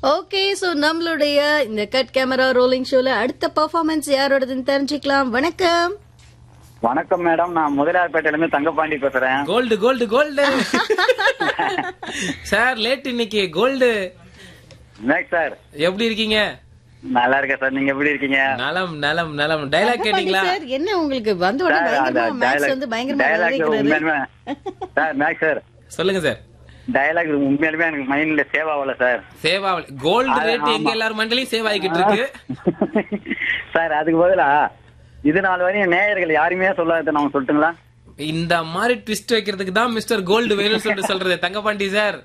Okay so நம்மளுடைய இந்த cut camera rolling ஷோல அடுத்த பெர்ஃபார்மன்ஸ் யாரோடதுன்னு தெரிஞ்சுக்கலாம் வணக்கம் வணக்கம் மேடம் நான் முதலியார்பேட்டையில இருந்து தங்கப்பாண்டி பேசுறேன் gold gold gold sir late இன்னைக்கு கோல்டு மேக் சார் எப்படி இருக்கீங்க நல்லா இருக்கேன் சார் நீங்க எப்படி இருக்கீங்க நலம் நலம் நலம் டைலாக் கேட்டீங்களா சார் என்ன உங்களுக்கு வந்த உடனே சார், அந்த பயங்கரமா மேக்ஸ் dialogue- வந்து பயங்கரமா dialogue விளையாடுறாரு. உண்மையாலுமே சார் மேக் சார் சொல்லுங்க சார் டயலாக் உண்மையாலுமே எனக்கு மைண்ட்ல சேவ் ஆகல சார் சேவா கோல்டு அது ரேட் எங்க ஆமா. எல்லாரும் மண்டலையும் சேவ் ஆகிக்கிட்டு இருக்கு சார் அதுக்கு பதிலா இது நாள் வரையும் நேயர்கள் யாருமே சொல்லாத நான் சொல்லட்டுங்களா இந்த மாதிரி ட்விஸ்ட் வைக்கிறதுக்கு தான் மிஸ்டர் கோல்டு வேணும்னு சொல்லிட்டு சொல்றது தங்கபாண்டி சார்